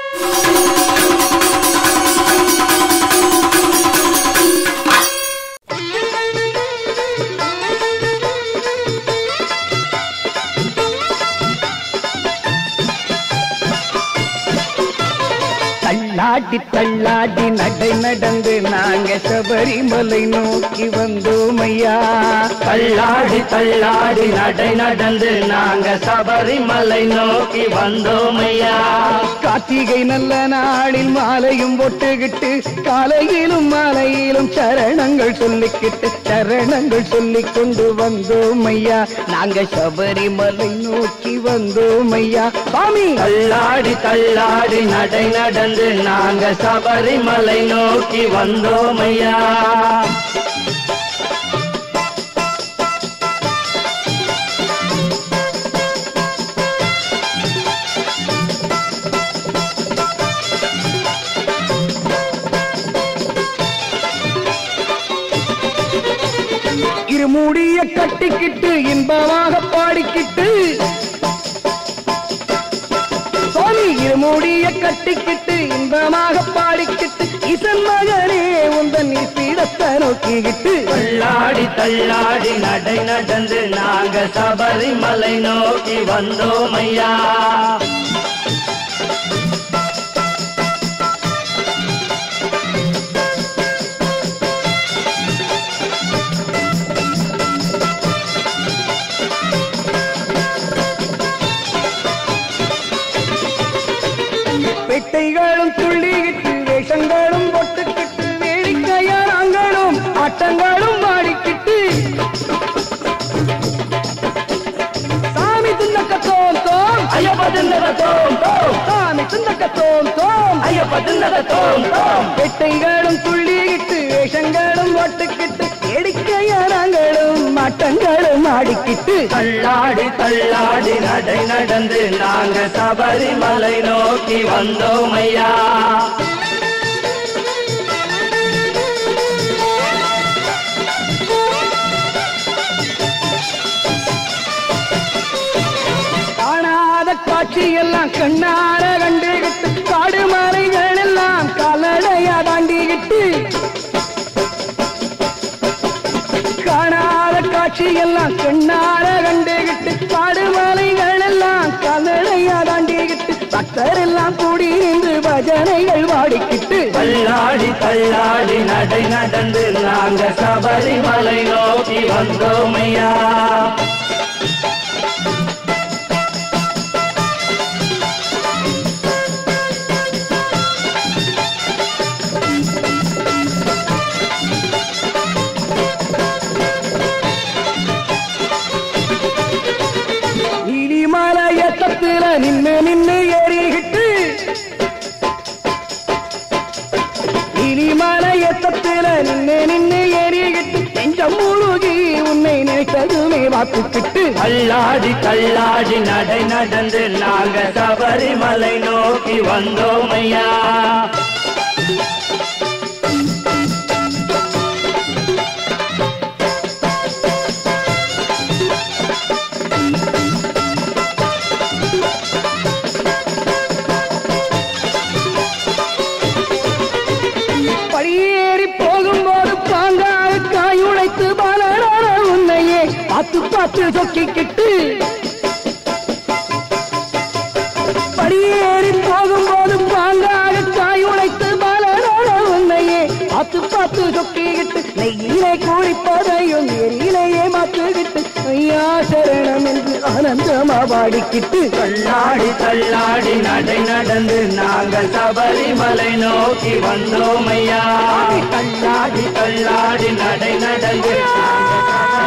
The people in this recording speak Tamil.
தள்ளாடி தள்ளாடி நடை நடந்து நாங்க சபரிமலை நோக்கி வந்தோம் ஐயா தள்ளாடி தள்ளாடி நடை நடந்து நாங்க சபரிமலை நோக்கி வந்தோம் ஐயா கார்த்திகை நல்ல நாளில் மாலையும் பொட்டுகிட்டு காலையிலும் மாலையிலும் சரணங்கள் சொல்லிக்கிட்டு சரணங்கள் சொல்லிக் கொண்டு வந்தோம் ஐயா நாங்க சபரிமலை நோக்கி வந்தோம் ஐயா சாமி தள்ளாடி தள்ளாடி நடை நடந்து நாங்க சபரிமலை நோக்கி வந்தோம் ஐயா இருமூடிய கட்டிக்கிட்டு இன்பமாக பாடிக்கிட்டு சுவாமி இருமூடிய கட்டிக்கிட்டு இன்பமாக பாடிக்கிட்டு இசன் மகனே உந்தன் பீடத்தை நோக்கிக்கிட்டு தள்ளாடி தள்ளாடி நடை நடந்து நாங்க சபரிமலை நோக்கி வந்தோம் ஐயா பெட்டைகளும் துள்ளிக்கிட்டு வேஷங்களும் பொட்டுக்கிட்டு வேடிக்கையாரங்களும் ஆட்டங்களும் பாடிக்கிட்டு சாமி துண்டக்க தோம் தோம் ஐயப்ப தின்னத தோம் தோம் சாமி துண்டக்க தோம் தோம் ஐயப்ப தின்னத தோம் தோம் பெட்டைகளும் துள்ளிக்கிட்டு வேஷங்களும் ஒட்டுக்கிட்டு வேடிக்கையாரங்களும் ஆட்டங்களும் ஆடிக்கிட்டு தள்ளாடி தள்ளாடி நடை நடந்து நாங்க சபரிமலை நோக்கி வந்தோம் ஐயா காணாத காட்சி எல்லாம் கண்ணார கண்டுகிட்டு காடு மலைகள் எல்லாம் காலடையா தாண்டிக்கிட்டு காணாத காட்சி எல்லாம் கண்ணார கண்டுகிட்டு காடு மலைகள் எல்லாம் காலடையா தாண்டிக்கிட்டு பக்தர் எல்லாம் கூடி நின்று பஜனைகள் வாடிக்கிட்டு தள்ளாடி தள்ளாடி நடை நடந்து நாங்க சபரிமலை நோக்கி வந்தோம் ஐயா நீலிமலையத்தத்துல நின்னு நின்னு ஏறிக்கிட்டு நீலிமலையத்தத்துல நின்னு நின்னு ஏறிக்கிட்டு நெஞ்சம் முழுகி உன்னை நினைத்ததுமே வாத்துக்கிட்டு தள்ளாடி தள்ளாடி நடை நடந்து நாங்க சபரிமலை நோக்கி வந்தோம் ஐயா படியேறி போகும்போது பாங்காக காயுழைத்து பலரான உன்னையே பார்த்து பார்த்து சொக்கிக்கிட்டு படியேறி போகும்போது பாங்காக காயுழைத்து பலரான உன்னையே பார்த்து பார்த்து சொக்கிக்கிட்டு நெய்யிலே குளிப்பதையும் எரியிலேயே மாற்றுகிட்டு ஐயா சரணம் என்று ஆனந்தமா பாடிக்கிட்டு தள்ளாடி தள்ளாடி நடை நடந்து நாங்கள் சபரிமலை நோக்கி வந்தோம் ஐயா தள்ளாடி தள்ளாடி நடை நடந்து நாங்கள்